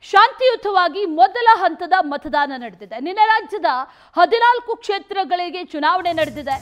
ಶಾಂತಿಯುತವಾಗಿ ಮೊದಲ ಹಂತದ ಮತದಾನ ನಡೆದಿದೆ ನಿನ್ನೆ ರಾಜ್ಯದ ಹದಿನಾಲ್ಕು ಕ್ಷೇತ್ರಗಳಿಗೆ ಚುನಾವಣೆ ನಡೆದಿದೆ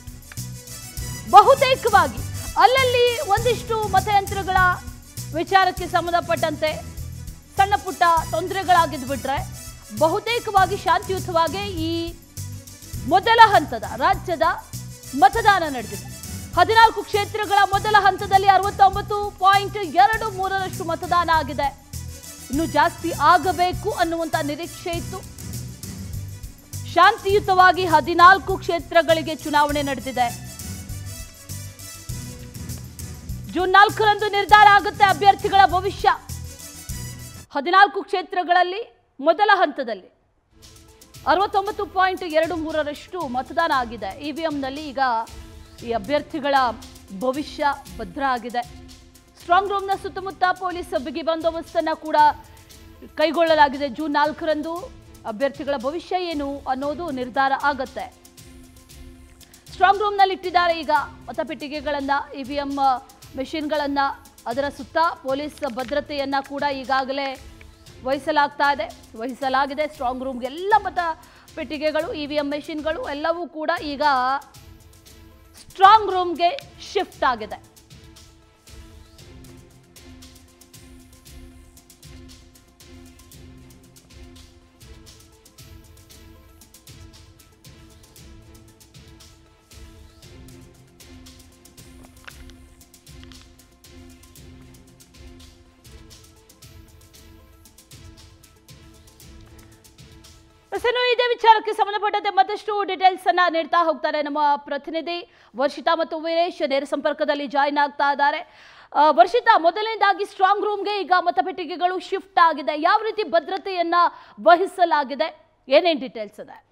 ಬಹುತೇಕವಾಗಿ ಅಲ್ಲಲ್ಲಿ ಒಂದಿಷ್ಟು ಮತಯಂತ್ರಗಳ ವಿಚಾರಕ್ಕೆ ಸಂಬಂಧಪಟ್ಟಂತೆ ಸಣ್ಣ ಪುಟ್ಟ ತೊಂದರೆಗಳಾಗಿದ್ದು ಬಿಟ್ರೆ ಬಹುತೇಕವಾಗಿ ಶಾಂತಿಯುತವಾಗಿ ಈ ಮೊದಲ ಹಂತದ ರಾಜ್ಯದ ಮತದಾನ ನಡೆದಿದೆ ಹದಿನಾಲ್ಕು ಕ್ಷೇತ್ರಗಳ ಮೊದಲ ಹಂತದಲ್ಲಿ ಅರವತ್ತೊಂಬತ್ತು ಪಾಯಿಂಟ್ ಎರಡು ಮೂರರಷ್ಟು ಮತದಾನ ಆಗಿದೆ ಇನ್ನು ಜಾಸ್ತಿ ಆಗಬೇಕು ಅನ್ನುವಂತ ನಿರೀಕ್ಷೆ ಇತ್ತು ಶಾಂತಿಯುತವಾಗಿ ಹದಿನಾಲ್ಕು ಕ್ಷೇತ್ರಗಳಿಗೆ ಚುನಾವಣೆ ನಡೆದಿದೆ ಜೂನ್ ನಾಲ್ಕರಂದು ನಿರ್ಧಾರ ಆಗುತ್ತೆ ಅಭ್ಯರ್ಥಿಗಳ ಭವಿಷ್ಯ ಹದಿನಾಲ್ಕು ಕ್ಷೇತ್ರಗಳಲ್ಲಿ ಮೊದಲ ಹಂತದಲ್ಲಿ ಅರವತ್ತೊಂಬತ್ತು ಪಾಯಿಂಟ್ ಎರಡು ಮೂರರಷ್ಟು ಮತದಾನ ಆಗಿದೆ ಇವಿಎಂನಲ್ಲಿ ಈಗ ಈ ಅಭ್ಯರ್ಥಿಗಳ ಭವಿಷ್ಯ ಭದ್ರ ಆಗಿದೆ ಸ್ಟ್ರಾಂಗ್ ರೂಮ್ನ ಸುತ್ತಮುತ್ತ ಪೊಲೀಸ್ ಬಿಗಿ ಬಂದೋಬಸ್ತನ್ನ ಕೂಡ ಕೈಗೊಳ್ಳಲಾಗಿದೆ ಜೂನ್ ನಾಲ್ಕರಂದು ಅಭ್ಯರ್ಥಿಗಳ ಭವಿಷ್ಯ ಏನು ಅನ್ನೋದು ನಿರ್ಧಾರ ಆಗತ್ತೆ ಸ್ಟ್ರಾಂಗ್ ರೂಮ್ನಲ್ಲಿ ಇಟ್ಟಿದ್ದಾರೆ ಈಗ ಮತಪೆಟ್ಟಿಗೆಗಳನ್ನ ಇವಿಎಂ ಮೆಷಿನ್ಗಳನ್ನ ಅದರ ಸುತ್ತ ಪೊಲೀಸ್ ಭದ್ರತೆಯನ್ನ ಕೂಡ ಈಗಾಗಲೇ ವಹಿಸಲಾಗ್ತಾ ಇದೆ ವಹಿಸಲಾಗಿದೆ ಸ್ಟ್ರಾಂಗ್ ರೂಮ್ಗೆ ಎಲ್ಲ ಮತ ಪೆಟ್ಟಿಗೆಗಳು ಇ ವಿ ಎಂ ಮೆಷಿನ್ಗಳು ಎಲ್ಲವೂ ಕೂಡ ಈಗ ಸ್ಟ್ರಾಂಗ್ ರೂಮ್ಗೆ ಶಿಫ್ಟ್ ಆಗಿದೆ ಎಸ್, ಇನ್ನು ಇದೇ ವಿಚಾರಕ್ಕೆ ಸಂಬಂಧಪಟ್ಟಂತೆ ಮತ್ತಷ್ಟು ಡೀಟೇಲ್ಸ್ ಅನ್ನ ನೀಡ್ತಾ ಹೋಗ್ತಾರೆ ನಮ್ಮ ಪ್ರತಿನಿಧಿ ವರ್ಷಿತಾ ಮತ್ತು ವೀರೇಶ್ ನೇರ ಸಂಪರ್ಕದಲ್ಲಿ ಜಾಯಿನ್ ಆಗ್ತಾ ಇದ್ದಾರೆ ಆ, ವರ್ಷಿತಾ ಮೊದಲನೇದಾಗಿ ಸ್ಟ್ರಾಂಗ್ ರೂಮ್ಗೆ ಈಗ ಮತಪೆಟ್ಟಿಗೆಗಳು ಶಿಫ್ಟ್ ಆಗಿದೆ ಯಾವ ರೀತಿ ಭದ್ರತೆಯನ್ನ ವಹಿಸಲಾಗಿದೆ ಏನೇನ್ ಡೀಟೇಲ್ಸ್ ಇದೆ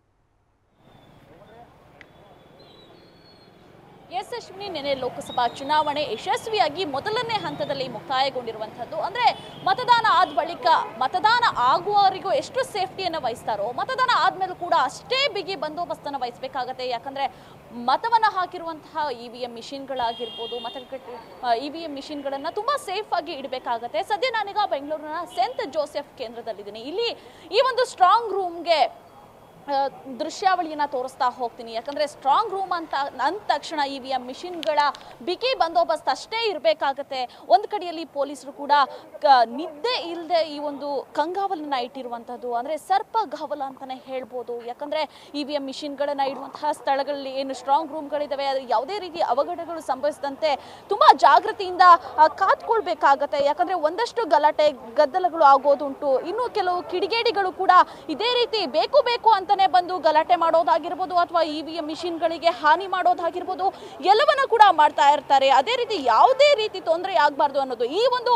ಎಸ್ ಅಶ್ವಿನಿ ನಿನ್ನೆ ಲೋಕಸಭಾ ಚುನಾವಣೆ ಯಶಸ್ವಿಯಾಗಿ ಮೊದಲನೇ ಹಂತದಲ್ಲಿ ಮುಕ್ತಾಯಗೊಂಡಿರುವಂಥದ್ದು ಅಂದ್ರೆ ಮತದಾನ ಆದ ಬಳಿಕ ಮತದಾನ ಆಗುವವರಿಗೂ ಎಷ್ಟು ಸೇಫ್ಟಿಯನ್ನು ವಹಿಸ್ತಾರೋ ಮತದಾನ ಆದ್ಮೇಲೂ ಕೂಡ ಅಷ್ಟೇ ಬಿಗಿ ಬಂದೋಬಸ್ತನ್ನು ವಹಿಸಬೇಕಾಗತ್ತೆ ಯಾಕಂದ್ರೆ ಮತವನ್ನ ಹಾಕಿರುವಂತಹ ಇ ವಿ ಎಂ ಮಿಷಿನ್ಗಳಾಗಿರ್ಬೋದು ಮತಗಟ್ಟೆ ಇ ವಿ ಎಂ ಮಿಷಿನ್ಗಳನ್ನ ತುಂಬಾ ಸೇಫ್ ಆಗಿ ಇಡಬೇಕಾಗತ್ತೆ ಸದ್ಯ ನಾನೀಗ ಬೆಂಗಳೂರಿನ ಸೆಂಟ್ ಜೋಸೆಫ್ ಕೇಂದ್ರದಲ್ಲಿದ್ದೀನಿ ಇಲ್ಲಿ ಈ ಒಂದು ಸ್ಟ್ರಾಂಗ್ ರೂಮ್ಗೆ ಆ, ದೃಶ್ಯಾವಳಿಯನ್ನ ತೋರಿಸ್ತಾ ಹೋಗ್ತೀನಿ ಯಾಕಂದ್ರೆ ಸ್ಟ್ರಾಂಗ್ ರೂಮ್ ಅಂತ ಅಂದ ತಕ್ಷಣ ಇ ವಿ ಎಂ ಮಿಷಿನ್ಗಳ ಬಿಗಿ ಬಂದೋಬಸ್ತ್ ಅಷ್ಟೇ ಇರಬೇಕಾಗತ್ತೆ ಒಂದು ಕಡೆಯಲ್ಲಿ ಪೊಲೀಸರು ಕೂಡ ಕ- ನಿದ್ದೆ ಇಲ್ಲದೆ ಈ ಒಂದು ಕಂಗಾವಲನ್ನ ಇಟ್ಟಿರುವಂಥದ್ದು ಅಂದ್ರೆ ಸರ್ಪಗಾವಲ ಅಂತಾನೆ ಹೇಳ್ಬೋದು ಯಾಕಂದ್ರೆ ಇ ವಿ ಎಂ ಮಿಷಿನ್ಗಳನ್ನ ಇಡುವಂತಹ ಸ್ಥಳಗಳಲ್ಲಿ ಏನು ಸ್ಟ್ರಾಂಗ್ ರೂಮ್ಗಳಿದಾವೆ ಅದು ಯಾವುದೇ ರೀತಿ ಅವಘಡಗಳು ಸಂಭವಿಸದಂತೆ ತುಂಬಾ ಜಾಗೃತಿಯಿಂದ ಆ, ಕಾತ್ಕೊಳ್ಬೇಕಾಗತ್ತೆ ಯಾಕಂದ್ರೆ ಒಂದಷ್ಟು ಗಲಾಟೆ ಗದ್ದಲಗಳು ಆಗೋದುಂಟು ಇನ್ನು ಕೆಲವು ಕಿಡಿಗೇಡಿಗಳು ಕೂಡ ಇದೇ ರೀತಿ ಬೇಕು ಬೇಕು ಅಂತಾನೆ ಬಂದು ಗಲಾಟೆ ಮಾಡೋದಾಗಿರ್ಬೋದು ಅಥವಾ ಇ ವಿ ಎಂ ಮಿಷಿನ್ಗಳಿಗೆ ಹಾನಿ ಮಾಡೋದಾಗಿರ್ಬೋದು ಎಲ್ಲವನ್ನ ಕೂಡ ಮಾಡ್ತಾ ಇರ್ತಾರೆ ಅದೇ ರೀತಿ ಯಾವುದೇ ರೀತಿ ತೊಂದರೆ ಆಗಬಾರ್ದು ಅನ್ನೋದು ಈ ಒಂದು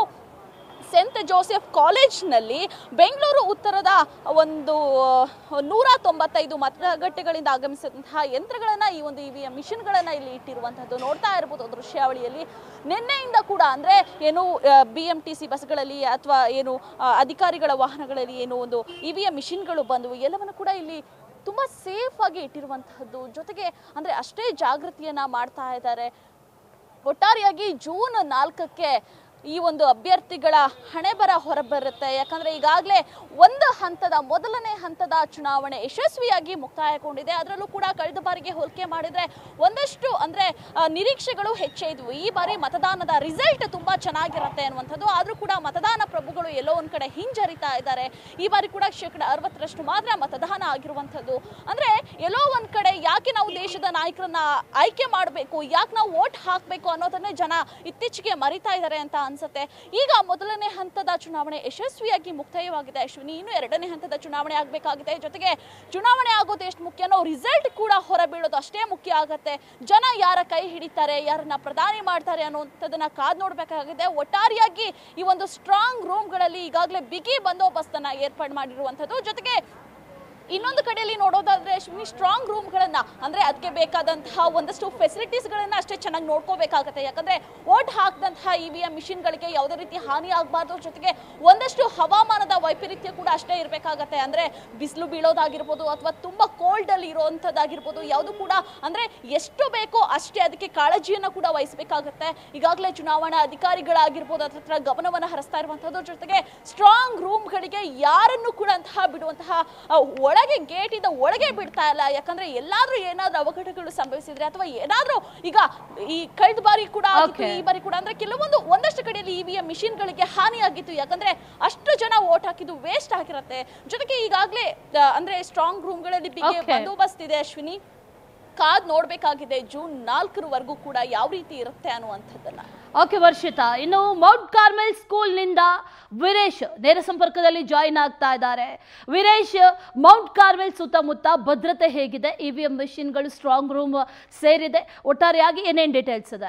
ಸೆಂಟ್ ಜೋಸೆಫ್ ಕಾಲೇಜ್ನಲ್ಲಿ ಬೆಂಗಳೂರು ಉತ್ತರದ ಒಂದು ಆ, ನೂರ ತೊಂಬತ್ತೈದು ಮತಗಟ್ಟೆಗಳಿಂದ ಆಗಮಿಸಿದಂತಹ ಯಂತ್ರಗಳನ್ನು ಈ ಒಂದು ಇ ವಿ ಎಂ ಮಿಷಿನ್ಗಳನ್ನು ಇಲ್ಲಿ ಇಟ್ಟಿರುವಂಥದ್ದು ನೋಡ್ತಾ ಇರ್ಬೋದು ದೃಶ್ಯಾವಳಿಯಲ್ಲಿ ನಿನ್ನೆಯಿಂದ ಕೂಡ ಅಂದರೆ ಏನು ಬಿ ಎಂ ಟಿ ಸಿ ಬಸ್ಗಳಲ್ಲಿ ಅಥವಾ ಏನು ಆ, ಅಧಿಕಾರಿಗಳ ವಾಹನಗಳಲ್ಲಿ ಏನು ಒಂದು ಇ ವಿ ಎಂ ಮಿಷಿನ್ಗಳು ಬಂದವು ಎಲ್ಲವನ್ನು ಕೂಡ ಇಲ್ಲಿ ತುಂಬ ಸೇಫ್ ಆಗಿ ಇಟ್ಟಿರುವಂತಹದ್ದು ಜೊತೆಗೆ ಅಂದರೆ ಅಷ್ಟೇ ಜಾಗೃತಿಯನ್ನ ಮಾಡ್ತಾ ಇದ್ದಾರೆ ಒಟ್ಟಾರೆಯಾಗಿ ಜೂನ್ ನಾಲ್ಕಕ್ಕೆ ಈ ಒಂದು ಅಭ್ಯರ್ಥಿಗಳ ಹಣೆ ಬರ ಹೊರಬರುತ್ತೆ ಯಾಕಂದ್ರೆ ಈಗಾಗಲೇ ಒಂದು ಹಂತದ ಮೊದಲನೇ ಹಂತದ ಚುನಾವಣೆ ಯಶಸ್ವಿಯಾಗಿ ಮುಕ್ತಾಯಗೊಂಡಿದೆ ಅದರಲ್ಲೂ ಕೂಡ ಕಳೆದ ಬಾರಿಗೆ ಹೋಲಿಕೆ ಮಾಡಿದ್ರೆ ಒಂದಷ್ಟು ಅಂದ್ರೆ ಆ, ನಿರೀಕ್ಷೆಗಳು ಹೆಚ್ಚೇ ಇದ್ವು ಈ ಬಾರಿ ಮತದಾನದ ರಿಸಲ್ಟ್ ತುಂಬಾ ಚೆನ್ನಾಗಿರುತ್ತೆ ಅನ್ನುವಂಥದ್ದು ಆದ್ರೂ ಕೂಡ ಮತದಾನ ಪ್ರಭುಗಳು ಎಲ್ಲೋ ಒಂದ್ ಕಡೆ ಹಿಂಜರಿತಾ ಇದ್ದಾರೆ ಈ ಬಾರಿ ಕೂಡ ಶೇಕಡ ಅರವತ್ತರಷ್ಟು ಮಾತ್ರ ಮತದಾನ ಆಗಿರುವಂಥದ್ದು ಅಂದ್ರೆ ಎಲ್ಲೋ ಒಂದ್ ಕಡೆ ಯಾಕೆ ನಾವು ದೇಶದ ನಾಯಕರನ್ನ ಆಯ್ಕೆ ಮಾಡಬೇಕು ಯಾಕೆ ನಾವು ವೋಟ್ ಹಾಕಬೇಕು ಅನ್ನೋದನ್ನೇ ಜನ ಇತ್ತೀಚೆಗೆ ಮರಿತಾ ಇದ್ದಾರೆ ಅಂತ ಅನ್ಸುತ್ತೆ ಈಗ ಮೊದಲನೇ ಹಂತದ ಚುನಾವಣೆ ಯಶಸ್ವಿಯಾಗಿ ಮುಕ್ತಾಯವಾಗಿದೆ ಅಶ್ವಿನಿ ಇನ್ನು ಎರಡನೇ ಹಂತದ ಚುನಾವಣೆ ಆಗಬೇಕಾಗಿದೆ ಜೊತೆಗೆ ಚುನಾವಣೆ ಆಗೋದು ಎಷ್ಟು ಮುಖ್ಯನೋ ರಿಸಲ್ಟ್ ಕೂಡ ಹೊರಬೀಳೋದು ಅಷ್ಟೇ ಮುಖ್ಯ ಆಗತ್ತೆ ಜನ ಯಾರ ಕೈ ಹಿಡಿತಾರೆ ಯಾರನ್ನ ಪ್ರಧಾನಿ ಮಾಡ್ತಾರೆ ಅನ್ನುವಂಥದ್ದನ್ನ ಕಾದ್ ನೋಡ್ಬೇಕಾಗಿದೆ ಒಟ್ಟಾರೆಯಾಗಿ ಈ ಒಂದು ಸ್ಟ್ರಾಂಗ್ ರೂಮ್ಗಳಲ್ಲಿ ಈಗಾಗಲೇ ಬಿಗಿ ಬಂದೋಬಸ್ತನ್ನ ಏರ್ಪಾಡು ಮಾಡಿರುವಂಥದ್ದು ಜೊತೆಗೆ ಇನ್ನೊಂದು ಕಡೆಯಲ್ಲಿ ನೋಡೋದಾದ್ರೆ ಅಶ್ವಿನಿ ಸ್ಟ್ರಾಂಗ್ ರೂಮ್ಗಳನ್ನ ಅಂದ್ರೆ ಅದಕ್ಕೆ ಬೇಕಾದಂತಹ ಒಂದಷ್ಟು ಫೆಸಿಲಿಟೀಸ್ಗಳನ್ನ ಅಷ್ಟೇ ಚೆನ್ನಾಗಿ ನೋಡ್ಕೋಬೇಕಾಗತ್ತೆ ಯಾಕಂದ್ರೆ ವೋಟ್ ಹಾಕಿದಂತಹ ಇ ವಿ ಎಂ ಮಿಷಿನ್ಗಳಿಗೆ ಯಾವುದೇ ರೀತಿ ಹಾನಿ ಆಗಬಾರ್ದು ಜೊತೆಗೆ ಒಂದಷ್ಟು ಹವಾಮಾನದ ವೈಪರೀತ್ಯ ಕೂಡ ಅಷ್ಟೇ ಇರಬೇಕಾಗತ್ತೆ ಅಂದ್ರೆ ಬಿಸಿಲು ಬೀಳೋದಾಗಿರ್ಬೋದು ಅಥವಾ ತುಂಬಾ ಕೋಲ್ಡ್ ಅಲ್ಲಿ ಇರುವಂತದ್ದಾಗಿರ್ಬೋದು ಯಾವುದು ಕೂಡ ಅಂದ್ರೆ ಎಷ್ಟು ಬೇಕೋ ಅಷ್ಟೇ ಅದಕ್ಕೆ ಕಾಳಜಿಯನ್ನ ಕೂಡ ವಹಿಸಬೇಕಾಗತ್ತೆ ಈಗಾಗಲೇ ಚುನಾವಣಾ ಅಧಿಕಾರಿಗಳಾಗಿರ್ಬೋದು ಅದ್ರ ಹತ್ರ ಗಮನವನ್ನು ಹರಿಸ್ತಾ ಇರುವಂತದ್ದು ಜೊತೆಗೆ ಸ್ಟ್ರಾಂಗ್ ರೂಮ್ಗಳ ಮತಗಟ್ಟೆಗಳಿಗೆ ಯಾರನ್ನು ಕೂಡ ಅಂತಹ ಬಿಡುವಂತಹ ಆ, ಒಳಗೆ ಗೇಟಿಂದ ಒಳಗೆ ಬಿಡ್ತಾ ಇಲ್ಲ ಯಾಕಂದ್ರೆ ಎಲ್ಲಾದ್ರೂ ಏನಾದ್ರೂ ಅವಘಡಗಳು ಸಂಭವಿಸಿದ್ರೆ ಅಥವಾ ಏನಾದ್ರೂ ಈಗ ಈ ಕಳೆದ ಬಾರಿ ಕೂಡ ಆಗಿತ್ತು, Okay. ಈ ಬಾರಿ ಕೂಡ ಅಂದ್ರೆ ಕೆಲವೊಂದು ಒಂದಷ್ಟು ಕಡೆಯಲ್ಲಿ ಇವಿಎಂ ಮಿಷಿನ್ಗಳಿಗೆ ಹಾನಿಯಾಗಿತ್ತು ಯಾಕಂದ್ರೆ ಅಷ್ಟು ಜನ ವೋಟ್ ಹಾಕಿದ್ದು ವೇಸ್ಟ್ ಆಗಿರತ್ತೆ ಜೊತೆಗೆ ಈಗಾಗಲೇ ಅಂದ್ರೆ ಸ್ಟ್ರಾಂಗ್ ರೂಮ್ಗಳಲ್ಲಿ ಬಿಗಿ Okay. ಬಂದೋಬಸ್ತ್ ಇದೆ ಅಶ್ವಿನಿ ಕಾದ್ ನೋಡ್ಬೇಕಾಗಿದೆ ಜೂನ್ ನಾಲ್ಕರವರೆಗೂ ಕೂಡ ಯಾವ ರೀತಿ ಇರುತ್ತೆ ಅನ್ನುವಂಥದ್ದನ್ನ ಓಕೆ ವರ್ಷಿತಾ ಇನ್ನು ಮೌಂಟ್ ಕಾರ್ಮೆಲ್ ಸ್ಕೂಲ್ನಿಂದ ವೀರೇಶ್ ನೇರ ಸಂಪರ್ಕದಲ್ಲಿ ಜಾಯಿನ್ ಆಗ್ತಾ ಇದ್ದಾರೆ ವೀರೇಶ್ ಮೌಂಟ್ ಕಾರ್ಮೆಲ್ ಸುತ್ತಮುತ್ತ ಭದ್ರತೆ ಹೇಗಿದೆ ಇ ವಿ ಎಂ ಮೆಷಿನ್ಗಳು ಸ್ಟ್ರಾಂಗ್ ರೂಮ್ ಸೇರಿದೆ ಒಟ್ಟಾರೆಯಾಗಿ ಏನೇನು ಡೀಟೇಲ್ಸ್ ಇದೆ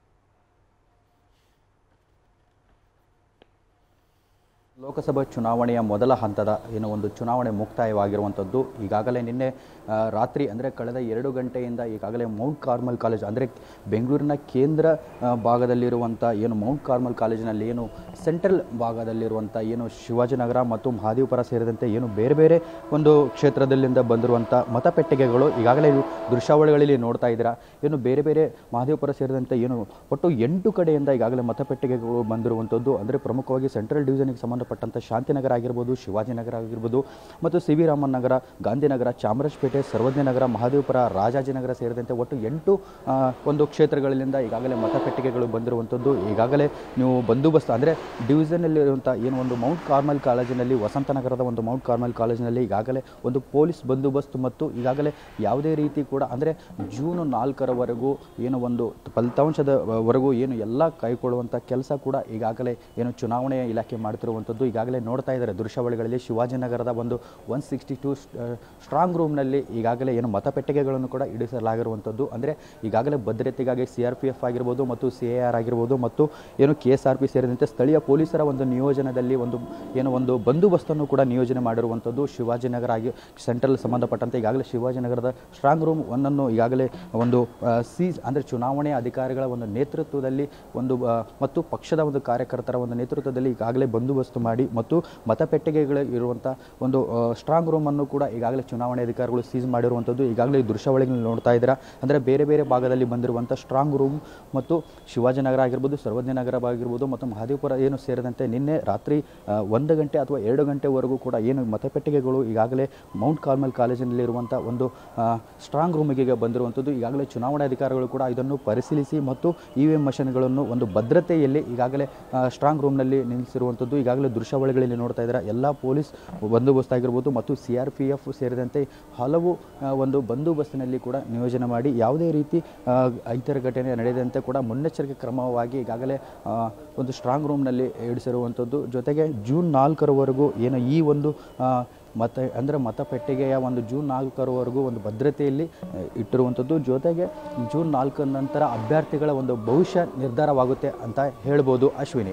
ಲೋಕಸಭಾ ಚುನಾವಣೆಯ ಮೊದಲ ಹಂತದ ಏನು ಒಂದು ಚುನಾವಣೆ ಮುಕ್ತಾಯವಾಗಿರುವಂಥದ್ದು ಈಗಾಗಲೇ ನಿನ್ನೆ ಆ, ರಾತ್ರಿ ಅಂದರೆ ಕಳೆದ ಎರಡು ಗಂಟೆಯಿಂದ ಈಗಾಗಲೇ ಮೌಂಟ್ ಕಾರ್ಮಲ್ ಕಾಲೇಜ್ ಅಂದರೆ ಬೆಂಗಳೂರಿನ ಕೇಂದ್ರ ಆ, ಭಾಗದಲ್ಲಿರುವಂಥ ಏನು ಮೌಂಟ್ ಕಾರ್ಮಲ್ ಕಾಲೇಜಿನಲ್ಲಿ ಏನು ಸೆಂಟ್ರಲ್ ಭಾಗದಲ್ಲಿರುವಂಥ ಏನು ಶಿವಾಜಿನಗರ ಮತ್ತು ಮಹಾದೇವಪುರ ಸೇರಿದಂತೆ ಏನು ಬೇರೆ ಬೇರೆ ಒಂದು ಕ್ಷೇತ್ರದಲ್ಲಿಂದ ಬಂದಿರುವಂಥ ಮತಪೆಟ್ಟಿಗೆಗಳು ಈಗಾಗಲೇ ನೀವು ದೃಶ್ಯಾವಳಿಗಳಲ್ಲಿ ನೋಡ್ತಾ ಇದ್ದೀರಾ ಏನು ಬೇರೆ ಬೇರೆ ಮಹಾದೇವಪುರ ಸೇರಿದಂತೆ ಏನು ಒಟ್ಟು ಎಂಟು ಕಡೆಯಿಂದ ಈಗಾಗಲೇ ಮತಪೆಟ್ಟಿಗೆಗಳು ಬಂದಿರುವಂಥದ್ದು ಅಂದರೆ ಪ್ರಮುಖವಾಗಿ ಸೆಂಟ್ರಲ್ ಡಿವಿಷನ್ಗೆ ಸಂಬಂಧಪಟ್ಟಂಥ ಶಾಂತಿನಗರ ಆಗಿರ್ಬೋದು ಶಿವಾಜಿನಗರ ಆಗಿರ್ಬೋದು ಮತ್ತು ಸಿ ವಿ ರಾಮನ್ ನಗರ ಗಾಂಧಿನಗರ ಚಾಮರಾಜಪೇಟೆ ಸರ್ವಜ್ಞ ನಗರ ಮಹಾದೇವಪುರ ರಾಜಾಜಿನಗರ ಸೇರಿದಂತೆ ಒಟ್ಟು ಎಂಟು ಆ, ಒಂದು ಕ್ಷೇತ್ರಗಳಿಂದ ಈಗಾಗಲೇ ಮತಪೆಟ್ಟಿಗೆಗಳು ಬಂದಿರುವಂಥದ್ದು ಈಗಾಗಲೇ ನೀವು ಬಂದೋಬಸ್ತ್ ಅಂದರೆ ಡಿವಿಷನಲ್ಲಿರುವಂಥ ಏನು ಒಂದು ಮೌಂಟ್ ಕಾರ್ಮಲ್ ಕಾಲೇಜಿನಲ್ಲಿ ವಸಂತ ನಗರದ ಒಂದು ಮೌಂಟ್ ಕಾರ್ಮಲ್ ಕಾಲೇಜಿನಲ್ಲಿ ಈಗಾಗಲೇ ಒಂದು ಪೊಲೀಸ್ ಬಂದೋಬಸ್ತ್ ಮತ್ತು ಈಗಾಗಲೇ ಯಾವುದೇ ರೀತಿ ಕೂಡ ಅಂದರೆ ಜೂನ್ ನಾಲ್ಕರವರೆಗೂ ಏನು ಒಂದು ಫಲಿತಾಂಶದ ವರೆಗೂ ಏನು ಎಲ್ಲ ಕೈಗೊಳ್ಳುವಂಥ ಕೆಲಸ ಕೂಡ ಈಗಾಗಲೇ ಏನು ಚುನಾವಣೆಯ ಇಲಾಖೆ ಮಾಡ್ತಿರುವಂಥದ್ದು ಈಗಾಗಲೇ ನೋಡ್ತಾ ಇದ್ದಾರೆ ದೃಶ್ಯಾವಳಿಗಳಲ್ಲಿ ಶಿವಾಜಿನಗರದ ಒಂದು ಒನ್ ಸಿಕ್ಸ್ಟಿ ಟು ಸ್ಟ್ರಾಂಗ್ ರೂಮ್ನಲ್ಲಿ ಈಗಾಗಲೇ ಏನು ಮತಪೆಟ್ಟಿಗೆಗಳನ್ನು ಕೂಡ ಇಡಿಸಲಾಗಿರುವಂಥದ್ದು ಅಂದರೆ ಈಗಾಗಲೇ ಭದ್ರತೆಗಾಗಿ ಸಿ ಆರ್ ಪಿ ಎಫ್ ಆಗಿರ್ಬೋದು ಮತ್ತು ಸಿ ಎ ಆರ್ ಆಗಿರ್ಬೋದು ಮತ್ತು ಏನು ಕೆ ಎಸ್ ಆರ್ ಪಿ ಸೇರಿದಂತೆ ಸ್ಥಳೀಯ ಪೊಲೀಸರ ಒಂದು ನಿಯೋಜನೆಯಲ್ಲಿ ಒಂದು ಏನು ಒಂದು ಬಂದೋಬಸ್ತನ್ನು ಕೂಡ ನಿಯೋಜನೆ ಮಾಡಿರುವಂಥದ್ದು ಶಿವಾಜಿನಗರ ಆಗಿ ಸೆಂಟ್ರಲ್ ಸಂಬಂಧಪಟ್ಟಂತೆ ಈಗಾಗಲೇ ಶಿವಾಜಿನಗರದ ಸ್ಟ್ರಾಂಗ್ ರೂಮ್ ಒಂದನ್ನು ಈಗಾಗಲೇ ಒಂದು ಸೀಸ್ ಅಂದರೆ ಚುನಾವಣೆ ಅಧಿಕಾರಿಗಳ ಒಂದು ನೇತೃತ್ವದಲ್ಲಿ ಒಂದು ಆ, ಮತ್ತು ಪಕ್ಷದ ಒಂದು ಕಾರ್ಯಕರ್ತರ ಒಂದು ನೇತೃತ್ವದಲ್ಲಿ ಈಗಾಗಲೇ ಬಂದೋಬಸ್ತು ಮಾಡಿ ಮತ್ತು ಮತಪೆಟ್ಟಿಗೆಗಳು ಇರುವಂಥ ಒಂದು ಸ್ಟ್ರಾಂಗ್ ರೂಮನ್ನು ಕೂಡ ಈಗಾಗಲೇ ಚುನಾವಣೆ ಅಧಿಕಾರಿಗಳು ಸೀಸ್ ಮಾಡಿರುವಂಥದ್ದು ಈಗಾಗಲೇ ಈ ದೃಶ್ಯಾವಳಿಗಳನ್ನು ನೋಡ್ತಾ ಇದ್ದೀರಾ ಅಂದರೆ ಬೇರೆ ಬೇರೆ ಭಾಗದಲ್ಲಿ ಬಂದಿರುವಂಥ ಸ್ಟ್ರಾಂಗ್ ರೂಮ್ ಮತ್ತು ಶಿವಾಜಿನಗರ ಆಗಿರ್ಬೋದು ಸರ್ವಜ್ಞ ನಗರ ಆಗಿರ್ಬೋದು ಮತ್ತು ಮಹದೇವಪುರ ಏನು ಸೇರಿದಂತೆ ನಿನ್ನೆ ರಾತ್ರಿ ಆ, ಒಂದು ಗಂಟೆ ಅಥವಾ ಎರಡು ಗಂಟೆವರೆಗೂ ಕೂಡ ಏನು ಮತಪೆಟ್ಟಿಗೆಗಳು ಈಗಾಗಲೇ ಮೌಂಟ್ ಕಾರ್ಮಲ್ ಕಾಲೇಜಿನಲ್ಲಿರುವಂಥ ಒಂದು ಸ್ಟ್ರಾಂಗ್ ರೂಮಿಗೆ ಬಂದಿರುವಂಥದ್ದು ಈಗಾಗಲೇ ಚುನಾವಣಾ ಅಧಿಕಾರಿಗಳು ಕೂಡ ಇದನ್ನು ಪರಿಶೀಲಿಸಿ ಮತ್ತು ಇ ವಿ ಎಂ ಮಷಿನ್ಗಳನ್ನು ಒಂದು ಭದ್ರತೆಯಲ್ಲಿ ಈಗಾಗಲೇ ಸ್ಟ್ರಾಂಗ್ ರೂಮ್ನಲ್ಲಿ ನಿಲ್ಲಿಸಿರುವಂಥದ್ದು ಈಗಾಗಲೇ ದೃಶ್ಯಾವಳಿಗಳಲ್ಲಿ ನೋಡ್ತಾ ಇದ್ದಾರೆ ಎಲ್ಲ ಪೊಲೀಸ್ ಬಂದೋಬಸ್ತ್ ಆಗಿರ್ಬೋದು ಮತ್ತು ಸಿ ಆರ್ ಪಿ ಎಫ್ ಸೇರಿದಂತೆ ಹಲವು ಆ, ಒಂದು ಬಂದೋಬಸ್ತಿನಲ್ಲಿ ಕೂಡ ನಿಯೋಜನೆ ಮಾಡಿ ಯಾವುದೇ ರೀತಿ ಆ, ಇತರ ಘಟನೆ ನಡೆಯದಂತೆ ಕೂಡ ಮುನ್ನೆಚ್ಚರಿಕೆ ಕ್ರಮವಾಗಿ ಈಗಾಗಲೇ ಆ, ಒಂದು ಸ್ಟ್ರಾಂಗ್ ರೂಮ್ನಲ್ಲಿ ಇಡಿಸಿರುವಂಥದ್ದು ಜೊತೆಗೆ ಜೂನ್ ನಾಲ್ಕರವರೆಗೂ ಏನು ಈ ಒಂದು ಆ, ಮತ ಅಂದರೆ ಮತಪೆಟ್ಟಿಗೆಯ ಒಂದು ಜೂನ್ ನಾಲ್ಕರವರೆಗೂ ಒಂದು ಭದ್ರತೆಯಲ್ಲಿ ಆ, ಇಟ್ಟಿರುವಂಥದ್ದು ಜೊತೆಗೆ ಜೂನ್ ನಾಲ್ಕರ ನಂತರ ಅಭ್ಯರ್ಥಿಗಳ ಒಂದು ಭವಿಷ್ಯ ನಿರ್ಧಾರವಾಗುತ್ತೆ ಅಂತ ಹೇಳ್ಬೋದು ಅಶ್ವಿನಿ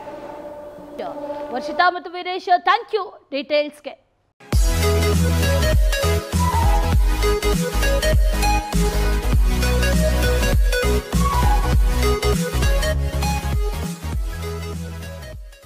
ವರ್ಷಿತಾ ಮತ್ತು ವೀರೇಶ್ ಥ್ಯಾಂಕ್ ಯು ಡೀಟೇಲ್ಸ್ಗೆ